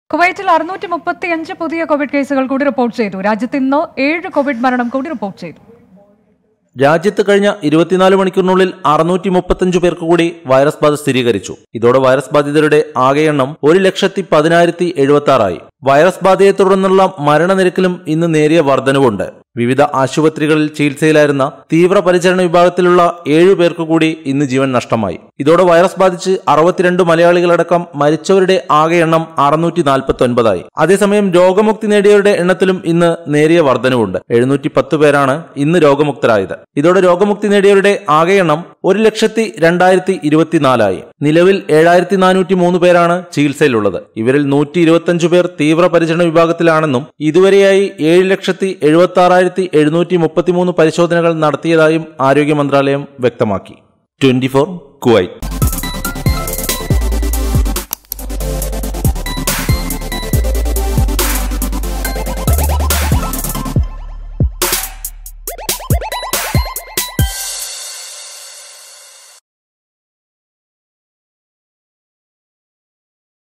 കുവൈറ്റിൽ അറുന്നൂറ്റി മുപ്പത്തിയഞ്ച് പുതിയ കോവിഡ് കേസുകൾ കൂടി റിപ്പോർട്ട് ചെയ്തു രാജ്യത്ത് ഇന്ന് ഏഴ് കോവിഡ് മരണം കൂടി റിപ്പോർട്ട് ചെയ്തു രാജ്യത്ത് കഴിഞ്ഞ ഇരുപത്തിനാല് മണിക്കൂറിനുള്ളിൽ അറുന്നൂറ്റി മുപ്പത്തഞ്ചു പേർക്ക് കൂടി വൈറസ് ബാധ സ്ഥിരീകരിച്ചു ഇതോടെ വൈറസ് ബാധിതരുടെ ആകെ എണ്ണം ഒരു ലക്ഷത്തി പതിനായിരത്തി എഴുപത്തി ആറായി വൈറസ് ബാധയെ തുടർന്നുള്ള മരണനിരക്കിലും ഇന്ന് നേരിയ വർധനവുണ്ട് വിവിധ ആശുപത്രികളിൽ ചികിത്സയിലായിരുന്ന തീവ്രപരിചരണ വിഭാഗത്തിലുള്ള ഏഴു പേർക്ക് കൂടി ഇന്ന് ജീവൻ നഷ്ടമായി ഇതോടെ വൈറസ് ബാധിച്ച് അറുപത്തിരണ്ട് മലയാളികളടക്കം മരിച്ചവരുടെ ആകെ എണ്ണം അറുന്നൂറ്റി നാൽപ്പത്തി ഒൻപതായി അതേസമയം രോഗമുക്തി നേടിയവരുടെ എണ്ണത്തിലും ഇന്ന് നേരിയ വർധനവുണ്ട് എഴുന്നൂറ്റി പത്ത് പേരാണ് ഇന്ന് രോഗമുക്തരായത് ഇതോടെ രോഗമുക്തി നേടിയവരുടെ ആകെ എണ്ണം ഒരു ലക്ഷത്തി രണ്ടായിരത്തി ഇരുപത്തിനാലായി നിലവിൽ ഏഴായിരത്തി നാനൂറ്റി മൂന്ന് പേരാണ് ചികിത്സയിലുള്ളത് ഇവരിൽ നൂറ്റി ഇരുപത്തിയഞ്ചു പേർ തീവ്രപരിചരണ വിഭാഗത്തിലാണെന്നും ഇതുവരെയായി ഏഴ് ലക്ഷത്തി എഴുപത്തി ആറായിരത്തി എഴുന്നൂറ്റി മുപ്പത്തിമൂന്ന് പരിശോധനകൾ നടത്തിയതായും ആരോഗ്യ മന്ത്രാലയം വ്യക്തമാക്കി ട്വന്റി ഫോർ കുവൈറ്റ്